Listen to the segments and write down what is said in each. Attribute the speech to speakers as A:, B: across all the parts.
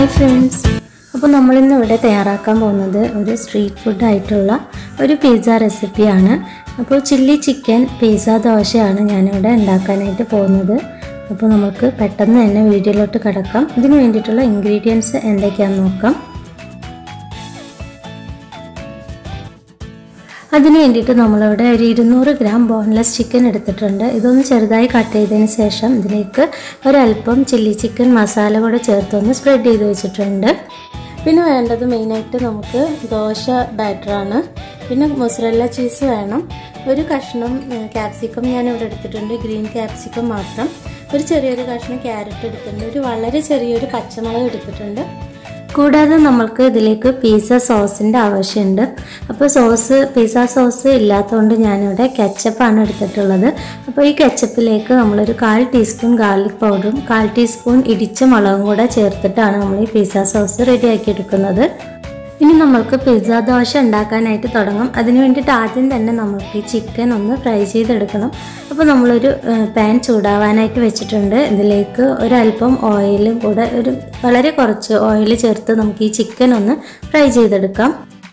A: hi friends അപ്പോൾ നമ്മളിന്ന് ഇവിടെ തയ്യാറാക്കാൻ പോകുന്നത് ഒരു സ്ട്രീറ്റ് ഫുഡ് ആയിട്ടുള്ള ഒരു പിസ്സ റെസിപ്പിയാണ് അപ്പോൾ ചില്ലി ചിക്കൻ പിസ്സ ദോശയാണ് ഞാനിവിടെ ഉണ്ടാക്കാനായിട്ട് പോകുന്നത് അപ്പോൾ നമുക്ക് പെട്ടെന്ന് തന്നെ വീഡിയോയിലോട്ട് കിടക്കാം ഇതിന് വേണ്ടിയിട്ടുള്ള ഇൻഗ്രീഡിയൻസ് എന്തൊക്കെയാണെന്ന് നോക്കാം അതിന് വേണ്ടിയിട്ട് നമ്മളിവിടെ ഒരു ഇരുന്നൂറ് ഗ്രാം ബോൺലെസ് ചിക്കൻ എടുത്തിട്ടുണ്ട് ഇതൊന്ന് ചെറുതായി കട്ട് ചെയ്തതിന് ശേഷം ഇതിലേക്ക് ഒരല്പം ചില്ലി ചിക്കൻ മസാല കൂടെ ചേർത്തൊന്ന് സ്പ്രെഡ് ചെയ്ത് വെച്ചിട്ടുണ്ട് പിന്നെ വേണ്ടത് മെയിനായിട്ട് നമുക്ക് ദോശ ബാറ്ററാണ് പിന്നെ മൊസറല്ല ചീസ് വേണം ഒരു കഷ്ണം ക്യാപ്സിക്കം ഞാൻ ഇവിടെ എടുത്തിട്ടുണ്ട് ഗ്രീൻ ക്യാപ്സിക്കം മാത്രം ഒരു ചെറിയൊരു കഷ്ണം ക്യാരറ്റ് എടുത്തിട്ടുണ്ട് ഒരു വളരെ ചെറിയൊരു പച്ചമുളക് എടുത്തിട്ടുണ്ട് കൂടാതെ നമ്മൾക്ക് ഇതിലേക്ക് പിസ്സ സോസിൻ്റെ ആവശ്യമുണ്ട് അപ്പോൾ സോസ് പിസ്സ സോസ് ഇല്ലാത്തതുകൊണ്ട് ഞാനിവിടെ കെച്ചപ്പാണ് എടുത്തിട്ടുള്ളത് അപ്പോൾ ഈ കെച്ചപ്പിലേക്ക് നമ്മളൊരു കാൽ ടീസ്പൂൺ ഗാർലിക് പൗഡറും കാൽ ടീസ്പൂൺ ഇടിച്ച മുളകും കൂടെ ചേർത്തിട്ടാണ് നമ്മൾ ഈ പിസ്സ സോസ് റെഡിയാക്കി എടുക്കുന്നത് ഇനി നമ്മൾക്ക് പിസ്സ ദോശ ഉണ്ടാക്കാനായിട്ട് തുടങ്ങും അതിന് വേണ്ടിയിട്ട് ആദ്യം തന്നെ നമ്മൾക്ക് ഈ ചിക്കൻ ഒന്ന് ഫ്രൈ ചെയ്തെടുക്കണം അപ്പോൾ നമ്മളൊരു പാൻ ചൂടാവാനായിട്ട് വെച്ചിട്ടുണ്ട് ഇതിലേക്ക് ഒരല്പം ഓയിലും കൂടെ ഒരു വളരെ കുറച്ച് ഓയിൽ ചേർത്ത് നമുക്ക് ഈ ചിക്കൻ ഒന്ന് ഫ്രൈ ചെയ്തെടുക്കാം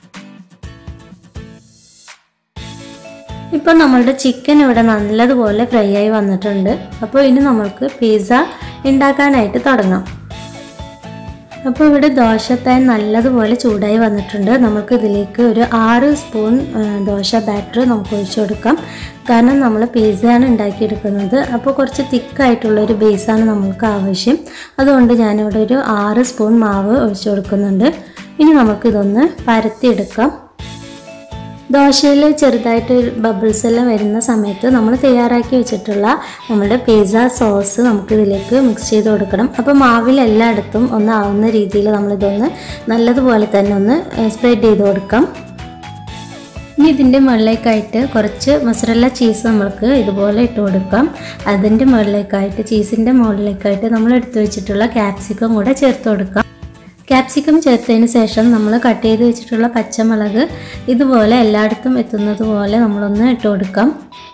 A: ഇപ്പോൾ നമ്മളുടെ ചിക്കൻ ഇവിടെ നല്ലതുപോലെ ഫ്രൈ ആയി വന്നിട്ടുണ്ട് അപ്പോൾ ഇനി നമ്മൾക്ക് പിസ്സ ഉണ്ടാക്കാനായിട്ട് തുടങ്ങാം അപ്പോൾ ഇവിടെ ദോശ പാൻ നല്ലതുപോലെ ചൂടായി വന്നിട്ടുണ്ട് നമുക്ക് ഇതിലേക്ക് ഒരു ആറ് സ്പൂൺ ദോശ ബാറ്റർ നമുക്ക് ഒഴിച്ചു കൊടുക്കാം കാരണം നമ്മൾ പിസ്സയാണ് ഉണ്ടാക്കിയെടുക്കുന്നത് അപ്പോൾ കുറച്ച് തിക്കായിട്ടുള്ള ഒരു ബേസാണ് നമ്മൾക്ക് ആവശ്യം അതുകൊണ്ട് ഞാനിവിടെ ഒരു ആറ് സ്പൂൺ മാവ് ഒഴിച്ചു കൊടുക്കുന്നുണ്ട് ഇനി നമുക്കിതൊന്ന് പരത്തിയെടുക്കാം ദോശയിൽ ചെറുതായിട്ട് ബബിൾസ് എല്ലാം വരുന്ന സമയത്ത് നമ്മൾ തയ്യാറാക്കി വെച്ചിട്ടുള്ള നമ്മുടെ പിസ്സ സോസ് നമുക്കിതിലേക്ക് മിക്സ് ചെയ്ത് കൊടുക്കണം അപ്പോൾ മാവിൽ എല്ലായിടത്തും ഒന്ന് ആവുന്ന രീതിയിൽ നമ്മളിതൊന്ന് നല്ലതുപോലെ തന്നെ ഒന്ന് സ്പ്രെഡ് ചെയ്ത് കൊടുക്കാം ഇനി ഇതിൻ്റെ മുകളിലേക്കായിട്ട് കുറച്ച് മസറല്ല ചീസ് നമ്മൾക്ക് ഇതുപോലെ ഇട്ട് കൊടുക്കാം അതിൻ്റെ മുകളിലേക്കായിട്ട് ചീസിൻ്റെ മുകളിലേക്കായിട്ട് നമ്മൾ എടുത്തു വെച്ചിട്ടുള്ള ക്യാപ്സിക്കം കൂടെ ചേർത്ത് കൊടുക്കാം ക്യാപ്സിക്കം ചേർത്തതിന് ശേഷം നമ്മൾ കട്ട് ചെയ്ത് വെച്ചിട്ടുള്ള പച്ചമുളക് ഇതുപോലെ എല്ലായിടത്തും എത്തുന്നത് പോലെ നമ്മളൊന്ന് ഇട്ട് കൊടുക്കാം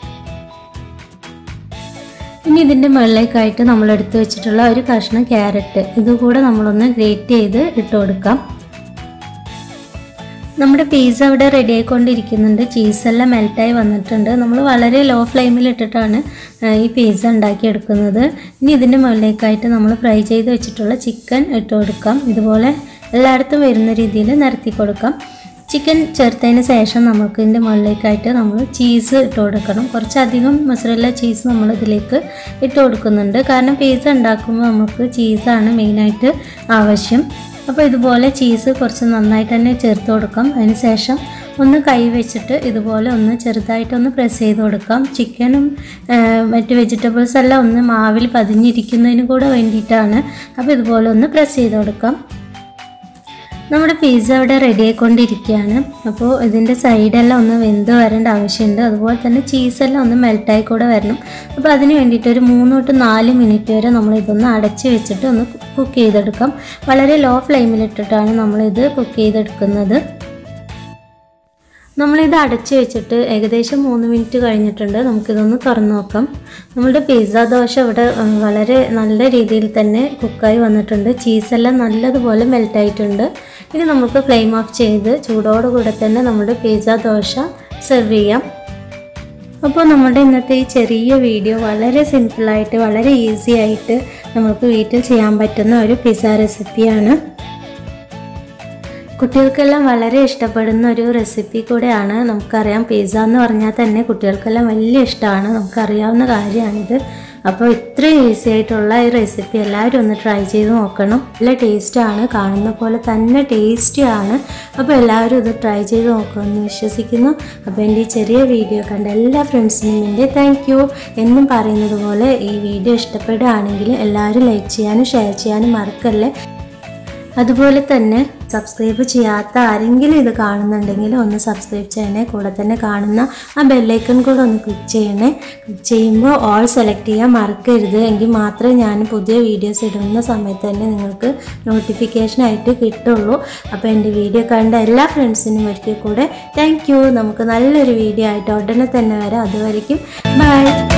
A: ഇനി ഇതിൻ്റെ മുകളിലേക്കായിട്ട് നമ്മൾ എടുത്ത് വെച്ചിട്ടുള്ള ഒരു കഷ്ണം ക്യാരറ്റ് ഇതുകൂടെ നമ്മളൊന്ന് ഗ്രേറ്റ് ചെയ്ത് ഇട്ട് കൊടുക്കാം നമ്മുടെ പിസ്സ ഇവിടെ റെഡി ആയിക്കൊണ്ടിരിക്കുന്നുണ്ട് ചീസെല്ലാം മെൽറ്റായി വന്നിട്ടുണ്ട് നമ്മൾ വളരെ ലോ ഫ്ലെയിമിൽ ഇട്ടിട്ടാണ് ഈ പിസ്സ ഉണ്ടാക്കിയെടുക്കുന്നത് ഇനി ഇതിൻ്റെ മുകളിലേക്കായിട്ട് നമ്മൾ ഫ്രൈ ചെയ്ത് വെച്ചിട്ടുള്ള ചിക്കൻ ഇട്ട് കൊടുക്കാം ഇതുപോലെ എല്ലായിടത്തും വരുന്ന രീതിയിൽ നിരത്തി കൊടുക്കാം ചിക്കൻ ചേർത്തതിന് ശേഷം നമുക്ക് ഇതിൻ്റെ മുകളിലേക്കായിട്ട് നമ്മൾ ചീസ് ഇട്ട് കൊടുക്കണം കുറച്ചധികം മസാല ചീസ് നമ്മൾ ഇതിലേക്ക് ഇട്ട് കൊടുക്കുന്നുണ്ട് കാരണം പിസ്സ ഉണ്ടാക്കുമ്പോൾ നമുക്ക് ചീസാണ് മെയിനായിട്ട് ആവശ്യം അപ്പോൾ ഇതുപോലെ ചീസ് കുറച്ച് നന്നായിട്ട് തന്നെ ചേർത്ത് കൊടുക്കാം അതിന് ശേഷം ഒന്ന് കൈ വെച്ചിട്ട് ഇതുപോലെ ഒന്ന് ചെറുതായിട്ടൊന്ന് പ്രസ് ചെയ്ത് കൊടുക്കാം ചിക്കനും മറ്റ് വെജിറ്റബിൾസ് എല്ലാം ഒന്ന് മാവിൽ പതിഞ്ഞിരിക്കുന്നതിന് കൂടെ വേണ്ടിയിട്ടാണ് അപ്പോൾ ഇതുപോലെ ഒന്ന് പ്രസ് ചെയ്ത് കൊടുക്കാം നമ്മുടെ പിസ്സ ഇവിടെ റെഡി ആയിക്കൊണ്ടിരിക്കുകയാണ് അപ്പോൾ ഇതിൻ്റെ സൈഡെല്ലാം ഒന്ന് വെന്ത് വരേണ്ട ആവശ്യമുണ്ട് അതുപോലെ തന്നെ ചീസെല്ലാം ഒന്ന് മെൽറ്റായി കൂടെ വരണം അപ്പോൾ അതിന് വേണ്ടിയിട്ട് ഒരു മൂന്ന് തൊട്ട് നാല് മിനിറ്റ് വരെ നമ്മൾ ഇതൊന്ന് അടച്ച് വെച്ചിട്ട് ഒന്ന് കുക്ക് ചെയ്തെടുക്കാം വളരെ ലോ ഫ്ലെയിമിലിട്ടിട്ടാണ് നമ്മളിത് കുക്ക് ചെയ്തെടുക്കുന്നത് നമ്മളിത് അടച്ചു വെച്ചിട്ട് ഏകദേശം മൂന്ന് മിനിറ്റ് കഴിഞ്ഞിട്ടുണ്ട് നമുക്കിതൊന്ന് തുറന്നു നോക്കാം നമ്മുടെ പിസ്സ ദോശ ഇവിടെ വളരെ നല്ല രീതിയിൽ തന്നെ കുക്കായി വന്നിട്ടുണ്ട് ചീസെല്ലാം നല്ലതുപോലെ മെൽറ്റായിട്ടുണ്ട് ഇനി നമുക്ക് ഫ്ലെയിം ഓഫ് ചെയ്ത് ചൂടോടുകൂടെ തന്നെ നമ്മുടെ പിസ്സ ദോശ സെർവ് ചെയ്യാം അപ്പോൾ നമ്മുടെ ഇന്നത്തെ ഈ ചെറിയ വീഡിയോ വളരെ സിമ്പിളായിട്ട് വളരെ ഈസി ആയിട്ട് നമുക്ക് വീട്ടിൽ ചെയ്യാൻ പറ്റുന്ന ഒരു പിസ്സ റെസിപ്പിയാണ് കുട്ടികൾക്കെല്ലാം വളരെ ഇഷ്ടപ്പെടുന്ന ഒരു റെസിപ്പി കൂടെയാണ് നമുക്കറിയാം പിസ്സ എന്ന് പറഞ്ഞാൽ തന്നെ കുട്ടികൾക്കെല്ലാം വലിയ ഇഷ്ടമാണ് നമുക്കറിയാവുന്ന കാര്യമാണിത് അപ്പോൾ ഇത്രയും ഈസി ആയിട്ടുള്ള ഈ റെസിപ്പി എല്ലാവരും ഒന്ന് ട്രൈ ചെയ്ത് നോക്കണം നല്ല ടേസ്റ്റാണ് കാണുന്ന പോലെ തന്നെ ടേസ്റ്റിയാണ് അപ്പോൾ എല്ലാവരും ഇത് ട്രൈ ചെയ്ത് നോക്കുമെന്ന് വിശ്വസിക്കുന്നു അപ്പോൾ എൻ്റെ ഈ ചെറിയ വീഡിയോ കണ്ട എല്ലാ ഫ്രണ്ട്സിനും എൻ്റെ താങ്ക് യു എന്നും പറയുന്നത് പോലെ ഈ വീഡിയോ ഇഷ്ടപ്പെടുകയാണെങ്കിൽ എല്ലാവരും ലൈക്ക് ചെയ്യാനും ഷെയർ ചെയ്യാനും മറക്കല്ലേ അതുപോലെ തന്നെ സബ്സ്ക്രൈബ് ചെയ്യാത്ത ആരെങ്കിലും ഇത് കാണുന്നുണ്ടെങ്കിൽ ഒന്ന് സബ്സ്ക്രൈബ് ചെയ്യണേ കൂടെ തന്നെ കാണുന്ന ആ ബെല്ലൈക്കൺ കൂടെ ഒന്ന് ക്ലിക്ക് ചെയ്യണേ ക്ലിക്ക് ചെയ്യുമ്പോൾ ഓൾ സെലക്ട് ചെയ്യാൻ മറക്കരുത് എങ്കിൽ മാത്രമേ ഞാൻ പുതിയ വീഡിയോസ് ഇടുന്ന സമയത്ത് തന്നെ നിങ്ങൾക്ക് നോട്ടിഫിക്കേഷൻ ആയിട്ട് കിട്ടുള്ളൂ അപ്പോൾ എൻ്റെ വീഡിയോ കണ്ട എല്ലാ ഫ്രണ്ട്സിനും ഒരിക്കൽ കൂടെ താങ്ക് നമുക്ക് നല്ലൊരു വീഡിയോ ആയിട്ട് ഉടനെ തന്നെ വരാം അതുവരയ്ക്കും ബൈ